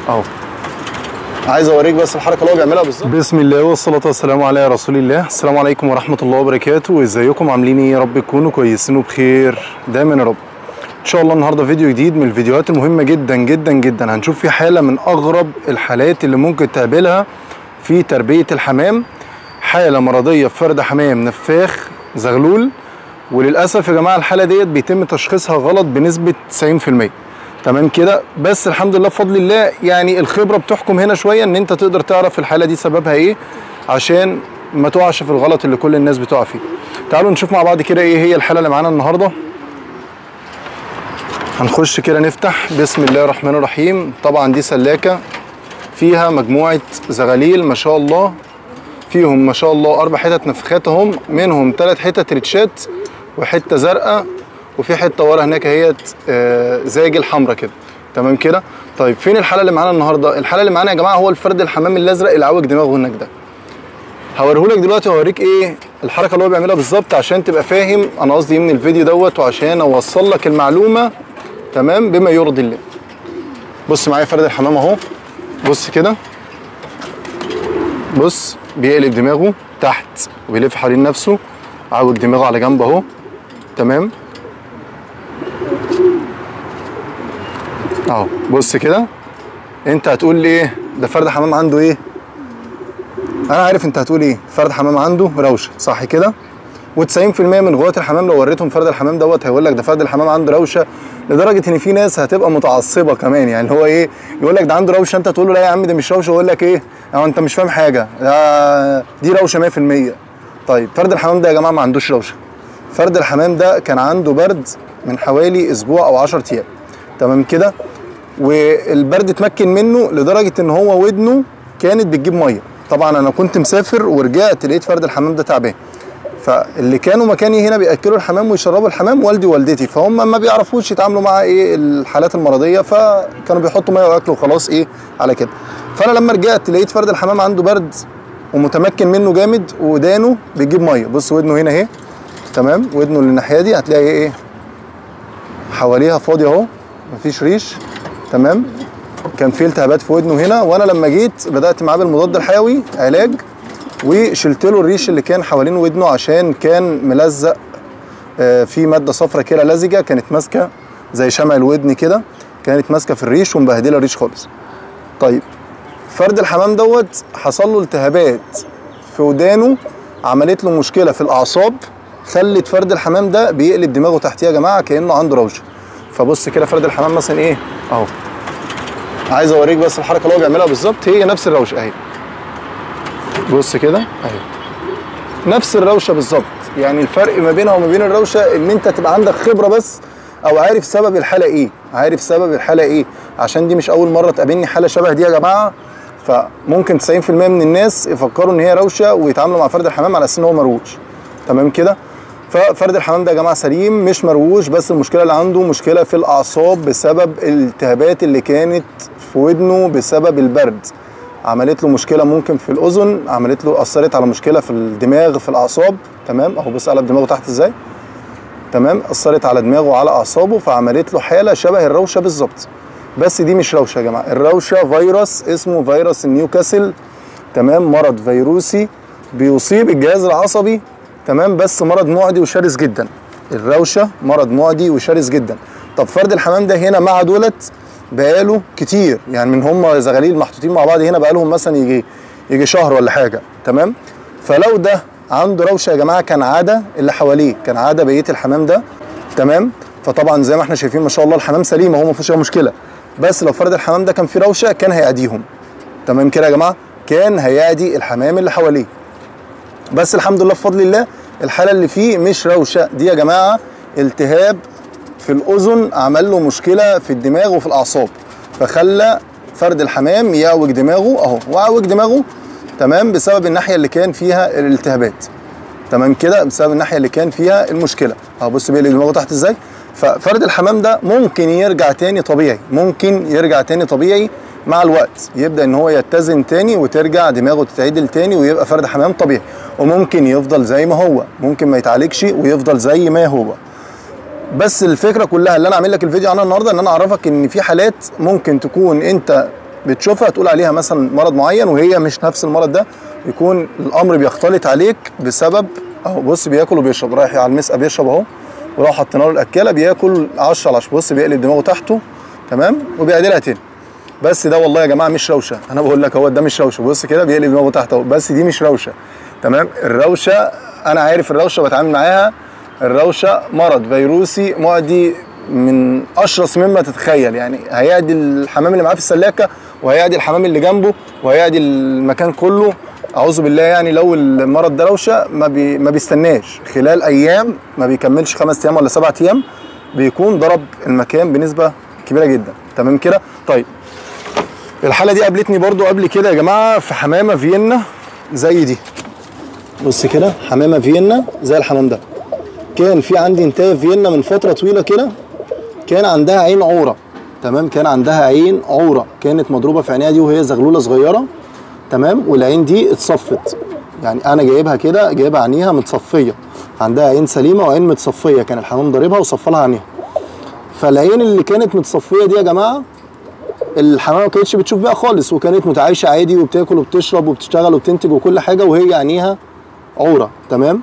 اهو عايز اوريك بس الحركه اللي هو بيعملها بالظبط بسم الله والصلاه والسلام على رسول الله السلام عليكم ورحمه الله وبركاته ازيكم عاملين ايه يا رب تكونوا كويسين وبخير دايما يا رب ان شاء الله النهارده فيديو جديد من الفيديوهات المهمه جدا جدا جدا هنشوف فيه حاله من اغرب الحالات اللي ممكن تقابلها في تربيه الحمام حاله مرضيه في فرد حمام نفاخ زغلول وللاسف يا جماعه الحاله ديت بيتم تشخيصها غلط بنسبه 90% تمام كده بس الحمد لله بفضل الله يعني الخبره بتحكم هنا شويه ان انت تقدر تعرف الحاله دي سببها ايه عشان ما تقعش في الغلط اللي كل الناس بتقع فيه تعالوا نشوف مع بعض كده ايه هي الحاله اللي معانا النهارده هنخش كده نفتح بسم الله الرحمن الرحيم طبعا دي سلاكه فيها مجموعه زغاليل ما شاء الله فيهم ما شاء الله اربع حتت نفخات اهم منهم ثلاث حتت ريتشات وحته زرقاء وفي حته ورا هناك اهيت آه زاجل حمراء كده تمام كده طيب فين الحاله اللي معانا النهارده الحاله اللي معانا يا جماعه هو الفرد الحمام الازرق اللي عوج دماغه هناك ده هوريهولك دلوقتي وهوريك ايه الحركه اللي هو بيعملها بالظبط عشان تبقى فاهم انا قصدي ايه من الفيديو دوت وعشان اوصل لك المعلومه تمام بما يرضي الله بص معايا فرد الحمام اهو بص كده بص بيقلب دماغه تحت وبيلف حوالين نفسه عوج دماغه على جنب اهو تمام اهو بص كده انت هتقول لي ايه ده فرد حمام عنده ايه انا عارف انت هتقول ايه فرد حمام عنده روشه صح كده و90% من غواة الحمام لو وريتهم فرد الحمام دوت هيقول لك ده فرد الحمام عنده روشه لدرجه ان في ناس هتبقى متعصبه كمان يعني هو ايه يقول لك ده عنده روشه انت تقول له لا يا عم ده مش روشه يقول لك ايه او انت مش فاهم حاجه ده دي روشه 100% طيب فرد الحمام ده يا جماعه ما عندوش روشه فرد الحمام ده كان عنده برد من حوالي اسبوع او 10 ايام تمام كده والبرد اتمكن منه لدرجه ان هو ودنه كانت بتجيب ميه طبعا انا كنت مسافر ورجعت لقيت فرد الحمام ده تعبان فاللي كانوا مكاني هنا بياكلوا الحمام ويشربوا الحمام والدي ووالدتي فهم ما بيعرفوش يتعاملوا مع ايه الحالات المرضيه فكانوا بيحطوا ميه وياكلوا وخلاص ايه على كده فانا لما رجعت لقيت فرد الحمام عنده برد ومتمكن منه جامد ودانه بيجيب ميه بص ودنه هنا اهي تمام ودنه اللي الناحيه دي هتلاقي ايه حواليها فاضي اهو مفيش ريش تمام كان في التهابات في ودنه هنا وانا لما جيت بدات معاه بالمضاد الحيوي علاج وشلت له الريش اللي كان حوالين ودنه عشان كان ملزق في ماده صفرة كده لزجه كانت ماسكه زي شمع الودن كده كانت ماسكه في الريش ومبهدله الريش خالص طيب فرد الحمام دوت حصل له التهابات في ودانه عملت له مشكله في الاعصاب خلت فرد الحمام ده بيقلب دماغه تحتيه يا جماعه كانه عنده روشه فبص كده فرد الحمام مثلا ايه اهو عايز اوريك بس الحركه اللي هو بيعملها بالظبط هي نفس الروشه اهي بص كده اهي نفس الروشه بالظبط يعني الفرق ما بينها وما بين الروشه ان انت تبقى عندك خبره بس او عارف سبب الحاله ايه عارف سبب الحاله ايه عشان دي مش اول مره تقابلني حاله شبه دي يا جماعه فممكن 90% من الناس يفكروا ان هي روشه ويتعاملوا مع فرد الحمام على اساس ان هو مروش تمام كده ففرد الحمام ده يا جماعه سليم مش مروش بس المشكله اللي عنده مشكله في الاعصاب بسبب الالتهابات اللي كانت في ودنه بسبب البرد عملت له مشكله ممكن في الاذن عملت له اثرت على مشكله في الدماغ في الاعصاب تمام اهو بص قلب دماغه تحت ازاي تمام اثرت على دماغه وعلى اعصابه فعملت له حاله شبه الروشه بالظبط بس دي مش روشه يا جماعه الروشه فيروس اسمه فيروس نيوكاسل تمام مرض فيروسي بيصيب الجهاز العصبي تمام بس مرض معدي وشرس جدا الروشه مرض معدي وشرس جدا طب فرد الحمام ده هنا مع دولت بقاله كتير يعني من هم زغاليل محطوطين مع بعض هنا بقالهم مثلا يجي يجي شهر ولا حاجه تمام فلو ده عنده روشه يا جماعه كان عاده اللي حواليه كان عاده بقيه الحمام ده تمام فطبعا زي ما احنا شايفين ما شاء الله الحمام سليم اهو ما فيهوش مشكله بس لو فرد الحمام ده كان فيه روشه كان هيعديهم تمام كده يا جماعه كان هيعدي الحمام اللي حواليه بس الحمد لله بفضل الله الحاله اللي فيه مش روشه دي يا جماعه التهاب في الاذن عمل له مشكله في الدماغ وفي الاعصاب فخلى فرد الحمام يعوج دماغه اهو وعوج دماغه تمام بسبب الناحيه اللي كان فيها الالتهابات تمام كده بسبب الناحيه اللي كان فيها المشكله اهو بص بيقلب دماغه تحت ازاي ففرد الحمام ده ممكن يرجع تاني طبيعي ممكن يرجع تاني طبيعي مع الوقت يبدا ان هو يتزن تاني وترجع دماغه تتعدل تاني ويبقى فرد حمام طبيعي وممكن يفضل زي ما هو ممكن ما يتعالجش ويفضل زي ما هو بس الفكره كلها اللي انا عامل لك الفيديو عنها النهارده ان انا اعرفك ان في حالات ممكن تكون انت بتشوفها تقول عليها مثلا مرض معين وهي مش نفس المرض ده يكون الامر بيختلط عليك بسبب اهو بص بياكل وبيشرب رايح على المسقى بيشرب اهو ولو حطينا له الاكاله بياكل 10 على 10 بص بيقلب دماغه تحته تمام وبيعدلها تاني بس ده والله يا جماعه مش روشه انا بقول لك هو ده مش روشه بص كده بيقلب دماغه تحت اهو بس دي مش روشه تمام الروشه انا عارف الروشه بتعامل معاها الروشه مرض فيروسي معدي من اشرس مما تتخيل يعني هيعدي الحمام اللي معاه في السلاكه وهيعدي الحمام اللي جنبه وهيعدي المكان كله اعوذ بالله يعني لو المرض ده روشه ما, بي ما بيستناش خلال ايام ما بيكملش خمس ايام ولا سبعة ايام بيكون ضرب المكان بنسبه كبيره جدا تمام كده طيب الحاله دي قابلتني برضو قبل كده يا جماعه في حمامه فيينا زي دي بص كده حمامه فيينا زي الحمام ده كان في عندي انتايه فيينا من فتره طويله كده كان عندها عين عوره تمام كان عندها عين عوره كانت مضروبه في عينيها دي وهي زغلوله صغيره تمام والعين دي اتصفت يعني انا جايبها كده جايبها عينيها متصفيه عندها عين سليمه وعين متصفيه كان الحمام ضاربها وصفى لها عينيها فالعين اللي كانت متصفيه دي يا جماعه الحمامه ما كانتش بتشوف بيها خالص وكانت متعايشه عادي وبتاكل وبتشرب وبتشتغل وبتنتج وكل حاجه وهي عينيها عوره تمام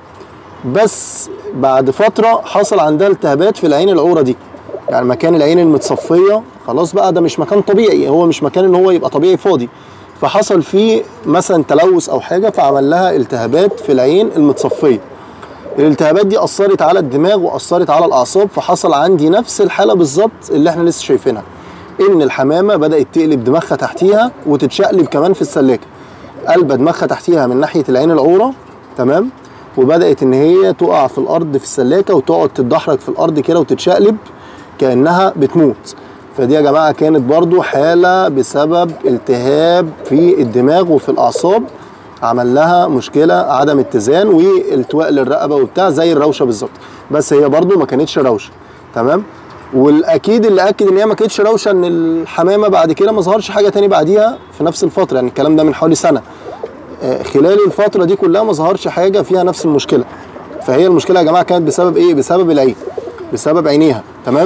بس بعد فتره حصل عندها التهابات في العين العوره دي يعني مكان العين المتصفيه خلاص بقى ده مش مكان طبيعي هو مش مكان ان هو يبقى طبيعي فاضي فحصل فيه مثلا تلوث او حاجه فعمل لها التهابات في العين المتصفيه الالتهابات دي اثرت على الدماغ واثرت على الاعصاب فحصل عندي نفس الحاله بالظبط اللي احنا لسه شايفينها ان الحمامه بدات تقلب دماغها تحتيها وتتشقلب كمان في السلاكه قلبه دماغها تحتيها من ناحيه العين العوره تمام وبدات ان هي تقع في الارض في السلاكه وتقعد تتدحرج في الارض كده وتتشقلب كانها بتموت فدي يا جماعه كانت برضو حاله بسبب التهاب في الدماغ وفي الاعصاب عمل لها مشكله عدم اتزان والتواء للرقبه وبتاع زي الروشه بالظبط بس هي برضو ما كانتش روشه تمام والاكيد اللي اكد ان هي ما كانتش روشه ان الحمامه بعد كده ما ظهرش حاجه تاني بعديها في نفس الفتره يعني الكلام ده من حوالي سنه آه، خلال الفتره دي كلها ما ظهرش حاجه فيها نفس المشكله فهي المشكله يا جماعه كانت بسبب ايه بسبب العين بسبب عينيها تمام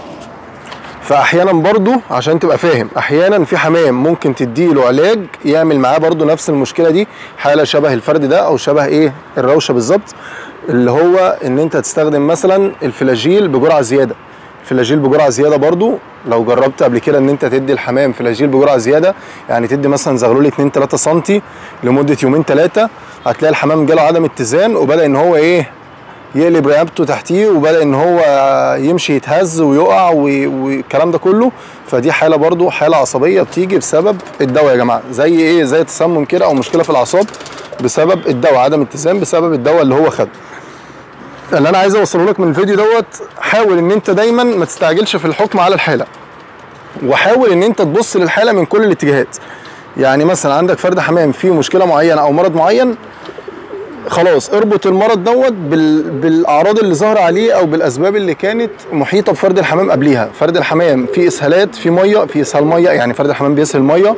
فاحيانا برضو عشان تبقى فاهم احيانا في حمام ممكن تديله علاج يعمل معاه برضو نفس المشكله دي حاله شبه الفرد ده او شبه ايه الروشه بالظبط اللي هو ان انت تستخدم مثلا الفلاجيل بجرعه زياده فلاجيل بجرعه زياده برضو لو جربت قبل كده ان انت تدي الحمام فلاجيل بجرعه زياده يعني تدي مثلا زغلول 2 3 سم لمده يومين ثلاثه هتلاقي الحمام جاله عدم اتزان وبدا ان هو ايه يقلب رقبته تحتيه وبدا ان هو يمشي يتهز ويقع و- والكلام ده كله فدي حاله برضو حاله عصبيه بتيجي بسبب الدواء يا جماعه زي ايه زي تسمم كده او مشكله في الاعصاب بسبب الدواء عدم اتزان بسبب الدواء اللي هو خده اللي انا عايز اوصله لك من الفيديو دوت حاول ان انت دايما ما تستعجلش في الحكم على الحاله وحاول ان انت تبص للحاله من كل الاتجاهات يعني مثلا عندك فرد حمام فيه مشكله معينه او مرض معين خلاص اربط المرض دوت بال... بالاعراض اللي ظاهره عليه او بالاسباب اللي كانت محيطه بفرد الحمام قبليها فرد الحمام في اسهالات في ميه في اسهال ميه يعني فرد الحمام بيسهل ميه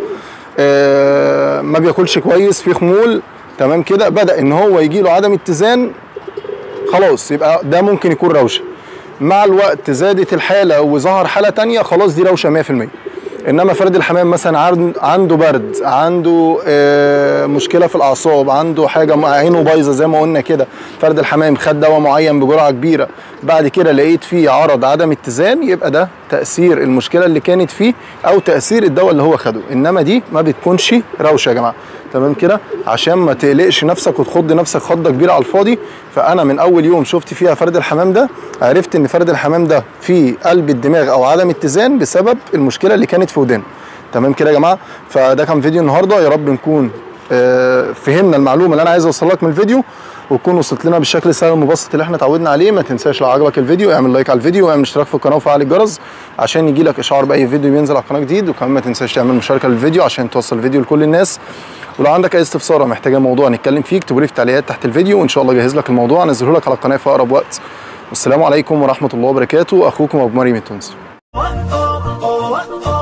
آه ما بياكلش كويس في خمول تمام كده بدا ان هو يجي له عدم اتزان خلاص يبقى ده ممكن يكون روشه مع الوقت زادت الحاله وظهر حاله تانية خلاص دي روشه 100% انما فرد الحمام مثلا عن- عنده برد عنده آه، مشكله في الاعصاب عنده حاجه مع- عينه بايظه زي ما قلنا كده فرد الحمام خد دواء معين بجرعه كبيره بعد كده لقيت فيه عرض عدم اتزان يبقى ده تاثير المشكله اللي كانت فيه او تاثير الدواء اللي هو خده انما دي ما بتكونش روشه يا جماعه تمام كده عشان ما تقلقش نفسك وتخض نفسك خضه كبيره على الفاضي فانا من اول يوم شفت فيها فرد الحمام ده عرفت ان فرد الحمام ده في قلب الدماغ او عدم اتزان بسبب المشكله اللي كانت في ودانه تمام كده يا جماعه فده كان فيديو النهارده يا رب نكون آه، فهمنا المعلومه اللي انا عايز اوصل لك من الفيديو وتكون وصلت لنا بالشكل السهل المبسط اللي احنا اتعودنا عليه ما تنساش لو عجبك الفيديو اعمل لايك على الفيديو واعمل اشتراك في القناه وفعل الجرس عشان يجي لك اشعار باي فيديو بينزل على القناه جديد وكمان ما تنساش تعمل مشاركه للفيديو عشان توصل الفيديو لكل الناس ولو عندك اي استفسار او محتاج موضوع نتكلم فيه اكتبوا لي في التعليقات تحت الفيديو وان شاء الله اجهز لك الموضوع انزله لك على القناه في اقرب وقت والسلام عليكم ورحمه الله وبركاته اخوكم ابو مريم التونسي oh, oh, oh, oh.